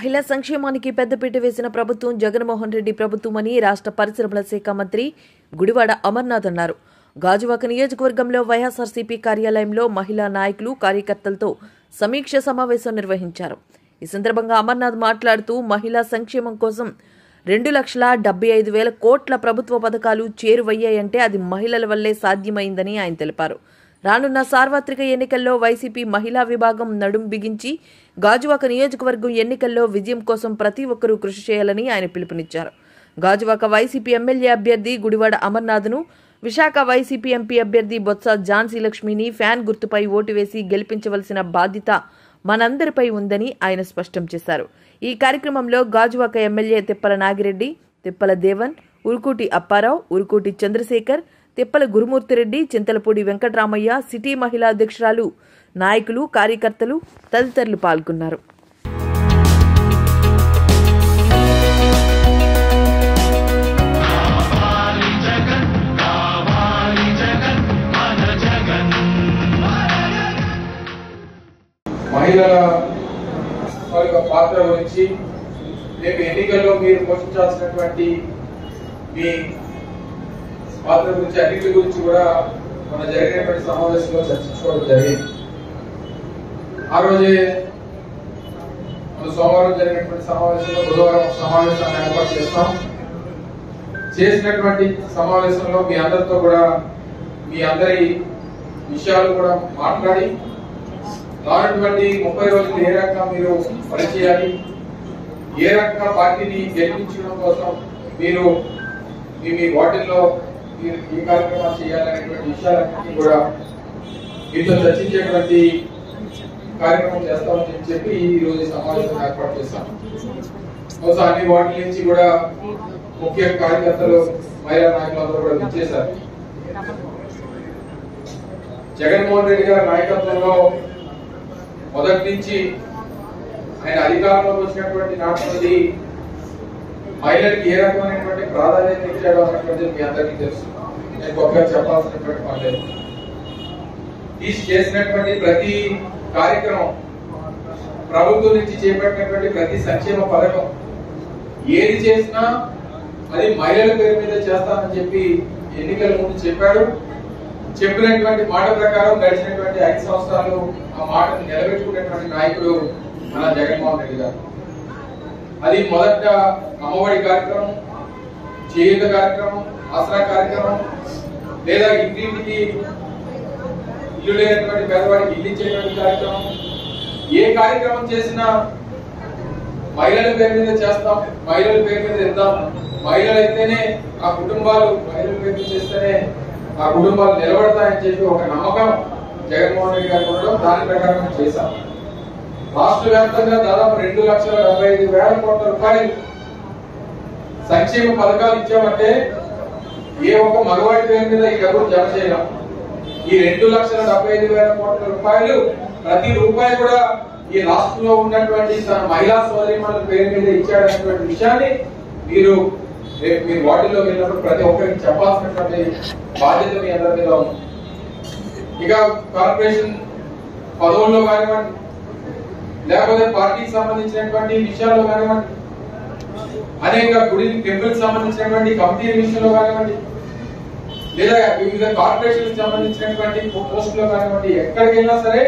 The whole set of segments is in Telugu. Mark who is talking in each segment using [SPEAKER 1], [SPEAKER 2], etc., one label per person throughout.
[SPEAKER 1] మహిళా సంక్షేమానికి పెద్దపీట వేసిన ప్రభుత్వం జగన్మోహన్ రెడ్డి ప్రభుత్వమని రాష్ట్ర పరిశ్రమల శాఖ మంత్రి గుడివాడ అమర్నాథ్ అన్నారు గాజువాక నియోజకవర్గంలో వైఎస్ఆర్సీపీ కార్యాలయంలో మహిళా నాయకులు కార్యకర్తలతో సమీక్ష సమావేశం నిర్వహించారు ఈ సందర్భంగా అమర్నాథ్ మాట్లాడుతూ మహిళా సంక్షేమం కోసం రెండు లక్షల డెబ్బై ఐదు వేల కోట్ల ప్రభుత్వ పథకాలు చేరువయ్యాయంటే అది మహిళల వల్లే సాధ్యమైందని ఆయన తెలిపారు రానున్న సార్వత్రిక ఎన్నికల్లో వైసీపీ మహిళా విభాగం నడుం బిగించి గాజువాక నియోజకవర్గం ఎన్నికల్లో విజయం కోసం ప్రతి ఒక్కరూ కృషి చేయాలని ఆయన పిలుపునిచ్చారు గాజువాక వైసీపీ ఎమ్మెల్యే అభ్యర్థి గుడివాడ అమర్నాథ్ను విశాఖ వైసీపీ ఎంపీ అభ్యర్థి బొత్స ఝాన్సీ లక్ష్మిని ఫ్యాన్ గుర్తుపై ఓటు వేసి గెలిపించవలసిన బాధ్యత మనందరిపై ఉందని ఆయన స్పష్టం చేశారు ఈ కార్యక్రమంలో గాజువాక ఎమ్మెల్యే తిప్పల నాగిరెడ్డి తిప్పల దేవన్ ఉరుకూటి అప్పారావు ఉరుకూటి చంద్రశేఖర్ తిప్పల గురుమూర్తిరెడ్డి చింతలపూడి వెంకటరామయ్య సిటీ మహిళా అధ్యక్షురాలు నాయకులు కార్యకర్తలు తదితరులు పాల్గొన్నారు
[SPEAKER 2] మహిళల యొక్క పాత్ర గురించి రేపు ఎన్నికల్లో మీరు పోషించాల్సినటువంటి మీ పాత్ర గురించి అన్నిటి గురించి కూడా మన జరిగినటువంటి సమావేశంలో చర్చించుకోవడం జరిగింది ఆ రోజే మన సోమవారం జరిగినటువంటి సమావేశంలో బుధవారం ఒక సమావేశాన్ని ఏర్పాటు చేస్తాం చేసినటువంటి సమావేశంలో మీ అందరితో కూడా మీ అందరి విషయాలు కూడా మాట్లాడి రానటువంటి ముప్పై రోజులు ఏ రకంగా మీరు పనిచేయాలి ఏ రకంగా పార్టీని గెలిపించడం కోసం మీరు మీ మీ వాటిల్లో మీరు ఈ కార్యక్రమాలు చేయాలనేటువంటి విషయాలన్నింటినీ కూడా మీతో చర్చించేటువంటి కార్యక్రమం చేస్తామని చెప్పి ఈ రోజు ఈ సమావేశం ఏర్పాటు చేస్తాం బహుశా అన్ని వాటిల నుంచి కూడా ముఖ్య కార్యకర్తలు మహిళా నాయకులందరూ కూడా విచ్చేశారు జగన్మోహన్ రెడ్డి గారి నాయకత్వంలో మొదటి నుంచి ఆయన అధికారంలోకి వచ్చినటువంటి నాటి నుండి మహిళలకు ఏ రకమైనటువంటి ప్రాధాన్యత ఇచ్చాడో అన్నటువంటిది మీ అందరికీ తెలుసు నేను గొప్పగా చెప్పాల్సినటువంటి పని లేదు తీసి చేసినటువంటి ప్రతి కార్యక్రమం ప్రభుత్వం నుంచి చేపట్టినటువంటి ప్రతి సంక్షేమ పథకం ఏది చేసినా అది మహిళల పేరు మీద చేస్తానని చెప్పి ఎన్నికల ముందు చెప్పాడు చెప్పినటువంటి మాట ప్రకారం గడిచినటువంటి ఐదు సంవత్సరాలు ఆ మాటను నిలబెట్టుకున్నటువంటి నాయకుడు మన జగన్మోహన్ రెడ్డి గారు అది మొదట అమ్మఒడి కార్యక్రమం చేయుత కార్యక్రమం ఆసరా కార్యక్రమం లేదా ఇంటింటికి ఇల్లు లేనటువంటి పేదవాడికి ఇల్లు ఇచ్చేటువంటి కార్యక్రమం ఏ కార్యక్రమం చేసినా మహిళల పేరు మీద చేస్తాం మహిళల పేరు మీద ఇద్దాం మహిళలు అయితేనే ఆ కుటుంబాలు మహిళల పేరు మీద చేస్తేనే ఆ కుటుంబాలు నిలబడతాయని చెప్పి ఒక నమ్మకం జగన్మోహన్ రెడ్డి గారు ఉండడం దాని ప్రకారం చేశాం రాష్ట్ర వ్యాప్తంగా దాదాపు రెండు లక్షల డెబ్బై ఐదు వేల కోట్ల రూపాయలు సంక్షేమ పథకాలు ఇచ్చామంటే ఏ ఒక్క మగవాడి పేరు మీద ఈ డబ్బులు జమ చేయలేం ఈ రెండు లక్షల డెబ్బై ఐదు వేల కోట్ల రూపాయలు ప్రతి రూపాయి కూడా ఈ రాష్ట్రంలో ఉన్నటువంటి తన మహిళా సోదరిమణుల పేరు మీద ఇచ్చాడనేటువంటి విషయాన్ని మీరు రేపు మీరు వాటిల్లో వెళ్ళినప్పుడు ప్రతి ఒక్కరికి చెప్పాల్సినటువంటి బాధ్యత మీ అందరి మీద ఉంది ఇక కార్పొరేషన్ పదవుల్లో కానివ్వండి లేకపోతే పార్టీకి సంబంధించినటువంటి విషయాల్లో కానివ్వండి అనేక గుడి టెంపుల్ సంబంధించినటువంటి కమిటీ విషయంలో కానివ్వండి లేదా వివిధ కార్పొరేషన్ సంబంధించినటువంటి పోస్టులో కానివ్వండి ఎక్కడికి వెళ్ళినా సరే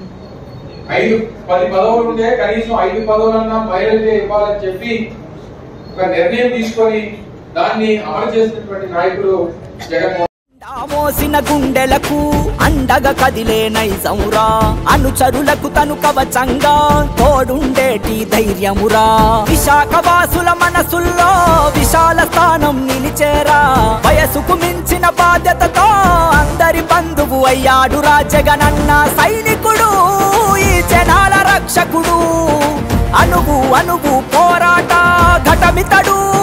[SPEAKER 2] ఐదు పది పదవులు ఉంటే కనీసం ఐదు పదవులన్నా మహిళలకే ఇవ్వాలని చెప్పి ఒక నిర్ణయం తీసుకొని దాన్ని అమలు చేసినటువంటి నాయకుడు జగన్మోహన్
[SPEAKER 3] మోసిన గుండెలకు అండగా కదిలే నైజమురా అనుచరులకు తను కవచంగా తోడుండేటి ధైర్యమురా విశాఖ వాసుల మనసుల్లో విశాల స్థానం నిలిచేరా వయసుకు మించిన బాధ్యతతో అందరి బంధువు అయ్యాడురా జగనన్న సైనికుడు ఈ జనాల రక్షకుడు అనువు అనువు పోరాట ఘటమితడు